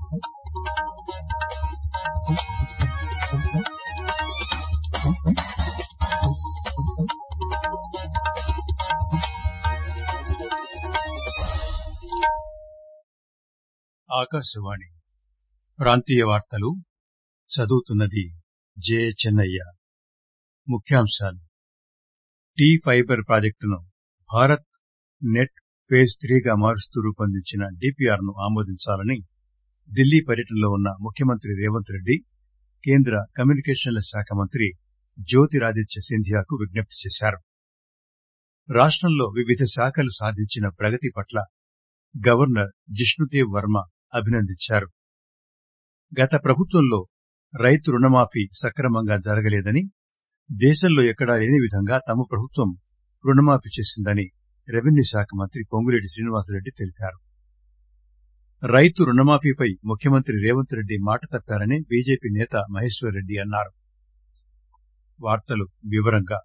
ఆకాశవాణి ప్రాంతీయ వార్తలు చదువుతున్నది జే చెన్నయ్య ముఖ్యాంశాలు టీ ఫైబర్ ప్రాజెక్టును భారత్ నెట్ ఫేజ్ త్రీగా మారుస్తూ రూపొందించిన డిపిఆర్ ను ఆమోదించాలని ఢిల్లీ పర్యటనలో ఉన్న ముఖ్యమంత్రి రేవంత్ రెడ్డి కేంద్ర కమ్యూనికేషన్ల శాఖ మంత్రి జ్యోతిరాదిత్య సింధియాకు విజ్ఞప్తి చేశారు రాష్టంలో వివిధ శాఖలు సాధించిన ప్రగతి పట్ల గవర్నర్ జిష్ణుదేవ్ వర్మ అభినందించారు గత ప్రభుత్వంలో రైతు రుణమాఫీ సక్రమంగా జరగలేదని దేశంలో ఎక్కడా లేని విధంగా తమ ప్రభుత్వం రుణమాఫీ చేసిందని రెవెన్యూ శాఖ మంత్రి పొంగులేటి శ్రీనివాసరెడ్డి తెలిపారు రైతు రుణమాఫీపై ముఖ్యమంత్రి రేవంత్ రెడ్డి మాట తప్పారని బీజేపీ నేత మహేశ్వర్ రెడ్డి అన్నారు వార్తలు వివరంగా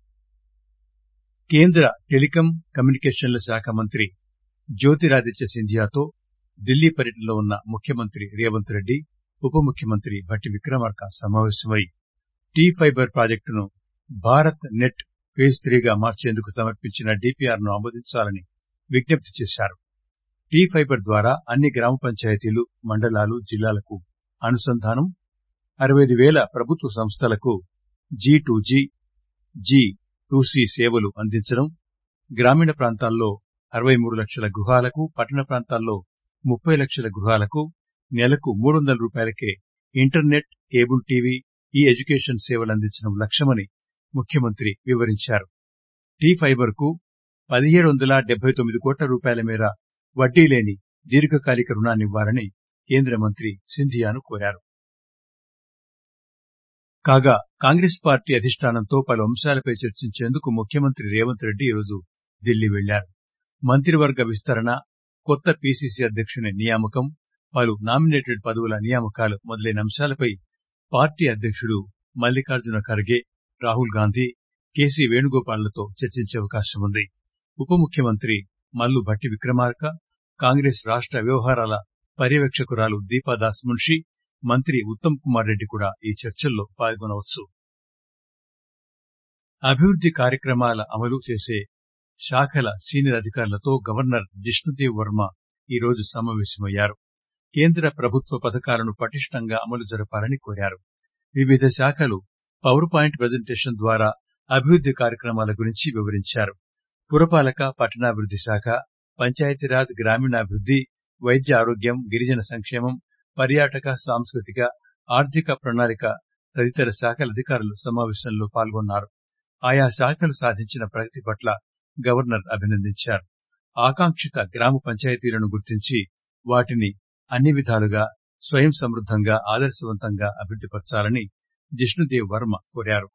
కేంద్ర టెలికాం కమ్యూనికేషన్ల శాఖ మంత్రి జ్యోతిరాదిత్య సింధియాతో ఢిల్లీ పర్యటనలో ఉన్న ముఖ్యమంత్రి రేవంత్ రెడ్డి ఉప ముఖ్యమంత్రి భట్టి విక్రమార్క సమావేశమై టీ ఫైబర్ ప్రాజెక్టును భారత్ నెట్ ఫేజ్ త్రీగా మార్చేందుకు సమర్పించిన డిపిఆర్ ను ఆమోదించాలని విజ్ఞప్తి చేశారు టీ ఫైబర్ ద్వారా అన్ని గ్రామ పంచాయతీలు మండలాలు జిల్లాలకు అనుసంధానం అరవై వేల ప్రభుత్వ సంస్థలకు G to G G to C సేవలు అందించడం గ్రామీణ ప్రాంతాల్లో అరవై మూడు లక్షల గృహాలకు పట్టణ ప్రాంతాల్లో ముప్పై లక్షల గృహాలకు నెలకు మూడు వందల రూపాయలకే internet cable TV e education సేవలు అందించడం లక్ష్యమని ముఖ్యమంత్రి వివరించారు టీ ఫైబర్ కు పదిహేడు వందల డెబ్బై తొమ్మిది కోట్ల రూపాయల మేర వడ్డీ లేని దీర్ఘకాలిక రుణాన్నివ్వాలని కేంద్ర మంత్రి సింధియాను కోరారు కాగా కాంగ్రెస్ పార్టీ అధిష్టానంతో పలు అంశాలపై చర్చించేందుకు ముఖ్యమంత్రి రేవంత్ రెడ్డి ఈరోజు ఢిల్లీ వెళ్లారు మంత్రివర్గ విస్తరణ కొత్త పీసీసీ అధ్యక్షుని నియామకం పలు నామినేటెడ్ పదవుల నియామకాలు మొదలైన అంశాలపై పార్టీ అధ్యక్షుడు మల్లికార్జున ఖర్గే రాహుల్ గాంధీ కేసీ వేణుగోపాల్లతో చర్చించే అవకాశం ఉంది ఉప ముఖ్యమంత్రి మల్లు భట్టి విక్రమార్క కాంగ్రెస్ రాష్ట వ్యవహారాల పర్యవేక్షకురాలు దీపాదాస్ మున్షి మంత్రి ఉత్తమ్ కుమార్ రెడ్డి కూడా ఈ చర్చల్లో పాల్గొనవచ్చు అభివృద్ది కార్యక్రమాల అమలు చేసే శాఖల సీనియర్ అధికారులతో గవర్నర్ జిష్ణుదేవ్ వర్మ ఈరోజు సమావేశమయ్యారు కేంద్ర ప్రభుత్వ పథకాలను పటిష్టంగా అమలు జరపాలని కోరారు వివిధ శాఖలు పవర్ పాయింట్ ప్రజెంటేషన్ ద్వారా అభివృద్ది కార్యక్రమాల గురించి వివరించారు పురపాలక పట్టణాభివృద్ది శాఖ పంచాయతీరాజ్ గ్రామీణాభివృద్ది వైద్య ఆరోగ్యం గిరిజన సంక్షేమం పర్యాటక సాంస్కృతిక ఆర్థిక ప్రణాళిక తదితర శాఖల అధికారులు సమావేశంలో పాల్గొన్నారు ఆయా శాఖలు సాధించిన ప్రగతి పట్ల గవర్నర్ అభినందించారు ఆకాంక్షిత గ్రామ పంచాయతీలను గుర్తించి వాటిని అన్ని విధాలుగా స్వయం సమృద్దంగా ఆదర్శవంతంగా అభివృద్దిపరచాలని జిష్ణుదేవ్ వర్మ కోరారు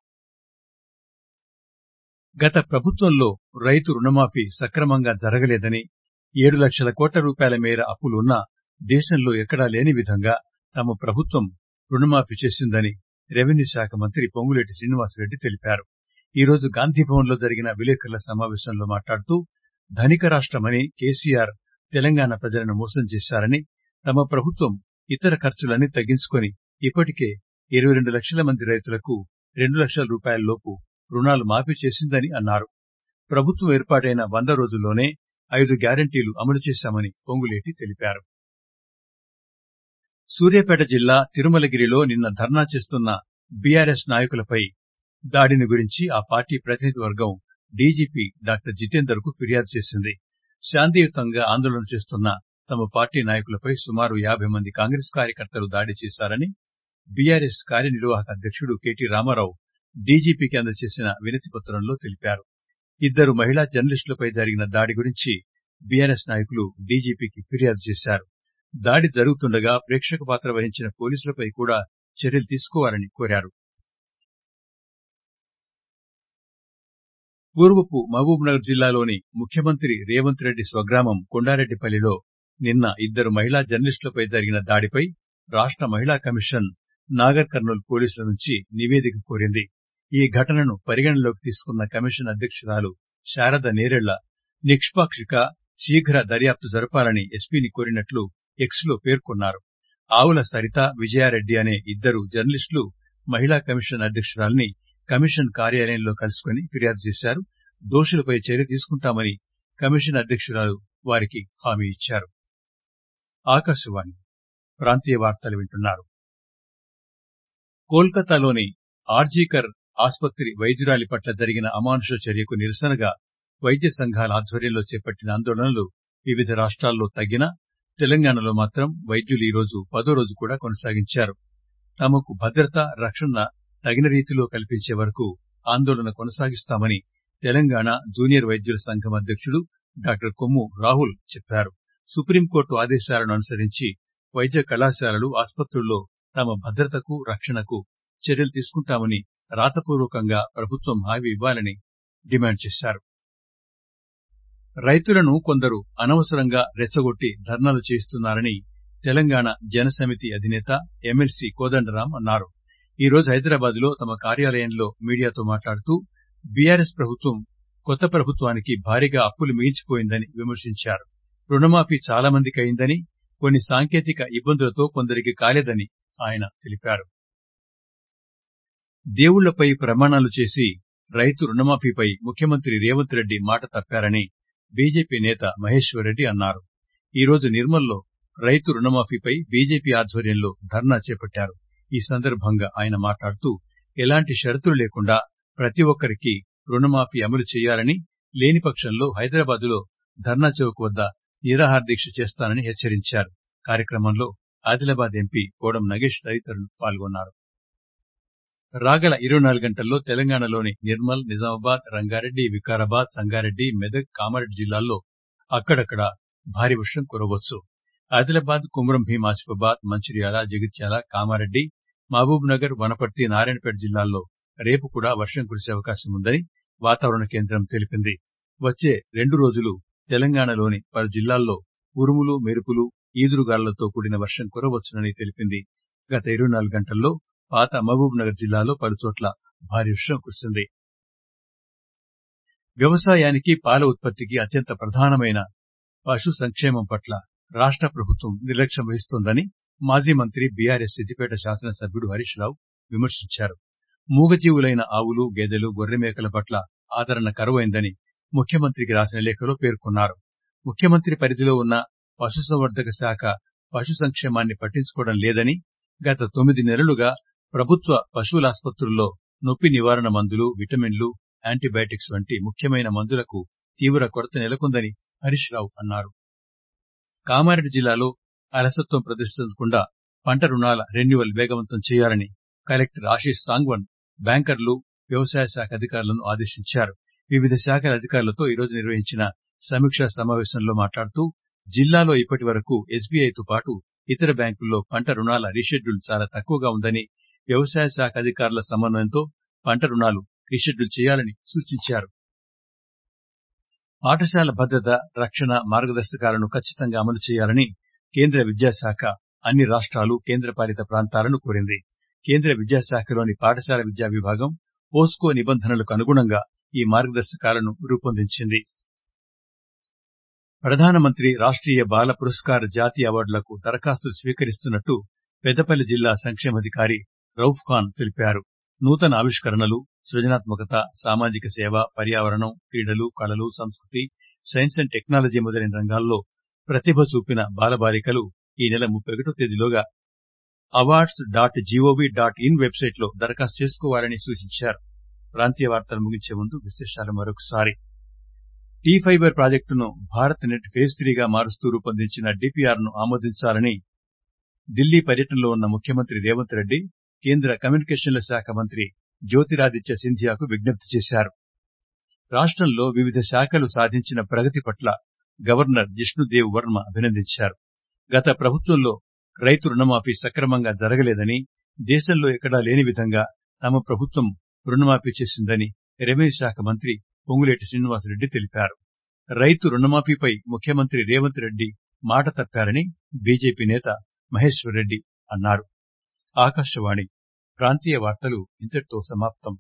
గత ప్రభుత్వంలో రైతు రుణమాఫీ సక్రమంగా జరగలేదని ఏడు లక్షల కోట్ల రూపాయల మేర అప్పులున్నా దేశంలో ఎక్కడా లేని విధంగా తమ ప్రభుత్వం రుణమాఫీ చేసిందని రెవెన్యూ శాఖ మంత్రి పొంగులేటి శ్రీనివాసరెడ్డి తెలిపారు ఈరోజు గాంధీభవన్ లో జరిగిన విలేకరుల సమావేశంలో మాట్లాడుతూ ధనిక రాష్టమని కేసీఆర్ తెలంగాణ ప్రజలను మోసం చేశారని తమ ప్రభుత్వం ఇతర ఖర్చులన్నీ తగ్గించుకొని ఇప్పటికే ఇరవై రెండు లక్షల మంది రైతులకు రెండు లక్షల రూపాయల లోపు రుణాలు మాఫీ చేసిందని అన్నారు ప్రభుత్వం ఏర్పాటైన వంద రోజుల్లోనే ఐదు గ్యారంటీలు అమలు చేశామని పొంగులేటి తెలిపారు సూర్యాపేట జిల్లా తిరుమలగిరిలో నిన్న ధర్నా చేస్తున్న బీఆర్ఎస్ నాయకులపై దాడిని గురించి ఆ పార్టీ ప్రతినిధి వర్గం డీజీపీ డాక్టర్ జితేందర్ కు ఫిర్యాదు చేసింది శాంతియుతంగా ఆందోళన చేస్తున్న తమ పార్టీ నాయకులపై సుమారు యాభై మంది కాంగ్రెస్ కార్యకర్తలు దాడి చేశారని బీఆర్ఎస్ కార్యనిర్వాహక అధ్యక్షుడు కెటి రామారావు డీజీపీకి అందజేసిన వినతి పత్రంలో తెలిపారు ఇద్దరు మహిళా జర్నలిస్టులపై జరిగిన దాడి గురించి బీఆర్ఎస్ నాయకులు డీజీపీకి ఫిర్యాదు చేశారు దాడి జరుగుతుండగా ప్రేక్షక పాత్ర వహించిన పోలీసులపై కూడా చర్యలు తీసుకోవాలని కోరారు పూర్వపు మహబూబ్నగర్ జిల్లాలోని ముఖ్యమంత్రి రేవంత్ రెడ్డి స్వగ్రామం కొండారెడ్డిపల్లిలో నిన్న ఇద్దరు మహిళా జర్నలిస్టులపై జరిగిన దాడిపై రాష్ట మహిళా కమిషన్ నాగర్ కర్నూల్ పోలీసుల నుంచి నివేదిక కోరింది ఈ ఘటనను పరిగణనలోకి తీసుకున్న కమిషన్ అధ్యక్షురాలు శారద నేరెళ్ల నిష్పాక్షిక శీఘ్ర దర్యాప్తు జరపాలని ఎస్పీని కోరినట్లు ఎక్స్ లో పేర్కొన్నారు ఆవుల సరిత విజయారెడ్డి అనే ఇద్దరు జర్నలిస్టులు మహిళా కమిషన్ అధ్యక్షురాలిని కమిషన్ కార్యాలయంలో కలుసుకుని ఫిర్యాదు చేశారు దోషులపై చర్య తీసుకుంటామని కమిషన్ అధ్యక్షురాలు వారికి హామీ ఇచ్చారు ఆకాశవాణి ప్రాంతీయ వార్తలు వింటున్నారు కోల్కతాలోని ఆర్జీకర్ ఆసుపత్రి వైద్యురాలి పట్ల జరిగిన అమానుష చర్యకు నిరసనగా వైద్య సంఘాల ఆధ్వర్యంలో చేపట్టిన ఆందోళనలు వివిధ రాష్ట్రాల్లో తగ్గినా తెలంగాణలో మాత్రం వైద్యులు ఈరోజు పదో రోజు కూడా కొనసాగించారు తమకు భద్రత రక్షణ తగిన రీతిలో కల్పించే వరకు ఆందోళన కొనసాగిస్తామని తెలంగాణ జూనియర్ వైద్యుల సంఘం అధ్యక్షుడు డాక్టర్ కొమ్ము రాహుల్ చెప్పారు సుప్రీంకోర్టు ఆదేశాలను అనుసరించి వైద్య కళాశాలలు ఆసుపత్రుల్లో తమ భద్రతకు రక్షణకు చర్యలు తీసుకుంటామని రాతపూర్వకంగా ప్రభుత్వం హామీ ఇవ్వాలని డిమాండ్ చేశారు రైతులను కొందరు అనవసరంగా రెచ్చగొట్టి ధర్నాలు చేస్తున్నారని తెలంగాణ జనసమితి అధినేత ఎమ్మెల్సీ కోదండరాం అన్నారు ఈ రోజు హైదరాబాద్ లో తమ కార్యాలయంలో మీడియాతో మాట్లాడుతూ బీఆర్ఎస్ ప్రభుత్వం కొత్త ప్రభుత్వానికి భారీగా అప్పులు మిగిల్చిపోయిందని విమర్శించారు రుణమాఫీ చాలా మందికి అయిందని కొన్ని సాంకేతిక ఇబ్బందులతో కొందరికి కాలేదని ఆయన తెలిపారు దేవుళ్లపై ప్రమాణాలు చేసి రైతు రుణమాఫీపై ముఖ్యమంత్రి రేవంత్ రెడ్డి మాట తప్పారని బీజేపీ నేత మహేశ్వర్ రెడ్డి అన్నారు ఈ రోజు నిర్మల్లో రైతు రుణమాఫీపై బీజేపీ ఆధ్వర్యంలో ధర్నా చేపట్టారు ఈ సందర్భంగా ఆయన మాట్లాడుతూ ఎలాంటి షరతులు లేకుండా ప్రతి ఒక్కరికి రుణమాఫీ అమలు చేయాలని లేని పక్షంలో హైదరాబాద్ లో ధర్నా చౌక్ వద్ద నిరాహార దీక్ష చేస్తానని హెచ్చరించారు కార్యక్రమంలో ఆదిలాబాద్ ఎంపీ కోడం నగేష్ తదితరులు పాల్గొన్నారు రాగల ఇరవై నాలుగు గంటల్లో తెలంగాణలోని నిర్మల్ నిజామాబాద్ రంగారెడ్డి వికారాబాద్ సంగారెడ్డి మెదక్ కామారెడ్డి జిల్లాల్లో అక్కడక్కడ భారీ వర్షం కురవచ్చు ఆదిలాబాద్ కుమ్రం భీం ఆసిఫాబాద్ మంచిర్యాల జగిత్యాల కామారెడ్డి మహబూబ్ నగర్ వనపర్తి నారాయణపేట జిల్లాల్లో రేపు కూడా వర్షం కురిసే అవకాశం ఉందని వాతావరణ కేంద్రం తెలిపింది వచ్చే రెండు రోజులు తెలంగాణలోని పలు జిల్లాల్లో ఉరుములు మెరుపులు ఈదురుగాలులతో కూడిన వర్షం కురవచ్చునని తెలిపింది గత ఇరవై నాలుగు గంటల్లో పాత మహబూబ్ నగర్ జిల్లాలో పలుచోట్ల భారీ వర్షం కురిసింది వ్యవసాయానికి పాల ఉత్పత్తికి అత్యంత ప్రధానమైన పశు సంక్షేమం పట్ల రాష్ట ప్రభుత్వం నిర్లక్ష్యం వహిస్తోందని మాజీ మంత్రి బీఆర్ఎస్ సిద్దిపేట శాసనసభ్యుడు హరీష్ రావు విమర్శించారు మూగజీవులైన ఆవులు గేదెలు గొర్రెమేకల పట్ల ఆదరణ కరువైందని ముఖ్యమంత్రికి రాసిన లేఖలో పేర్కొన్నారు ముఖ్యమంత్రి పరిధిలో ఉన్న పశుసంవర్ధక శాఖ పశు సంక్షేమాన్ని పట్టించుకోవడం లేదని గత తొమ్మిది నెలలుగా ప్రభుత్వ పశువులాసుపత్రుల్లో నొప్పి నివారణ మందులు విటమిన్లు యాంటీబయాటిక్స్ వంటి ముఖ్యమైన మందులకు తీవ్ర కొరత నెలకొందని హరీష్ రావు అన్నారు కామారెడ్డి జిల్లాలో అలసత్వం ప్రదర్శించకుండా పంట రుణాల రెన్యువల్ వేగవంతం చేయాలని కలెక్టర్ ఆశీష్ సాంగ్వన్ బ్యాంకర్లు వ్యవసాయ శాఖ అధికారులను ఆదేశించారు వివిధ శాఖల అధికారులతో ఈరోజు నిర్వహించిన సమీక్షా సమావేశంలో మాట్లాడుతూ జిల్లాలో ఇప్పటి వరకు ఎస్బీఐతో పాటు ఇతర బ్యాంకుల్లో పంట రుణాల రీషెడ్యూల్ చాలా తక్కువగా ఉందని వ్యవసాయ శాఖ అధికారుల సమన్వయంతో పంట రుణాలు రీషెడ్యూల్ చేయాలని సూచించారు పాఠశాల భద్రత రక్షణ మార్గదర్శకాలను ఖచ్చితంగా అమలు చేయాలని కేంద్ర విద్యాశాఖ అన్ని రాష్ట్రాలు కేంద్రపాలిత ప్రాంతాలను కోరింది కేంద్ర విద్యాశాఖలోని పాఠశాల విద్యా విభాగం పోస్కో నిబంధనలకు అనుగుణంగా ఈ మార్గదర్శకాలను రూపొందించింది ప్రధానమంత్రి రాష్ట్రీయ బాల పురస్కార్ జాతీయ అవార్డులకు దరఖాస్తులు స్వీకరిస్తున్నట్టు పెద్దపల్లి జిల్లా సంక్షేమాధికారి రౌఫ్ ఖాన్ తెలిపారు నూతన ఆవిష్కరణలు సృజనాత్మకత సామాజిక సేవ పర్యావరణం క్రీడలు కళలు సంస్కృతి సైన్స్ అండ్ టెక్నాలజీ మొదలైన రంగాల్లో ప్రతిభ చూపిన బాలబాలికలు ఈ నెల ముప్పై ఒకటో తేదీలోగా awards dot G O V dot in website లో దరఖాస్తు చేసుకోవాలని సూచించారు ప్రాంతీయ వార్తలు ముగించే ముందు విశేషాలు మరొకసారి టీ ఫైబర్ ప్రాజెక్టును భారత్ నెట్ ఫేజ్ త్రీగా మారుస్తూ రూపొందించిన డిపిఆర్ ను ఆమోదించాలని ఢిల్లీ పర్యటనలో ఉన్న ముఖ్యమంత్రి రేవంత్ రెడ్డి కేంద్ర కమ్యూనికేషన్ల శాఖ మంత్రి జ్యోతిరాదిత్య సింధియాకు విజ్ఞప్తి చేశారు రాష్టంలో వివిధ శాఖలు సాధించిన ప్రగతి పట్ల గవర్నర్ జిష్ణుదేవ్ వర్మ అభినందించారు గత ప్రభుత్వంలో రైతు రుణమాఫీ సక్రమంగా జరగలేదని దేశంలో ఎక్కడా లేని విధంగా తమ ప్రభుత్వం రుణమాఫీ చేసిందని రెవెన్యూ శాఖ మంత్రి పొంగులేటి శ్రీనివాసరెడ్డి తెలిపారు రైతు రుణమాఫీపై ముఖ్యమంత్రి రేవంత్ రెడ్డి మాట తప్పారని బీజేపీ నేత మహేశ్వర్ రెడ్డి అన్నారు ఆకాశవాణి ప్రాంతీయ వార్తలు ఇంతటితో సమాప్తం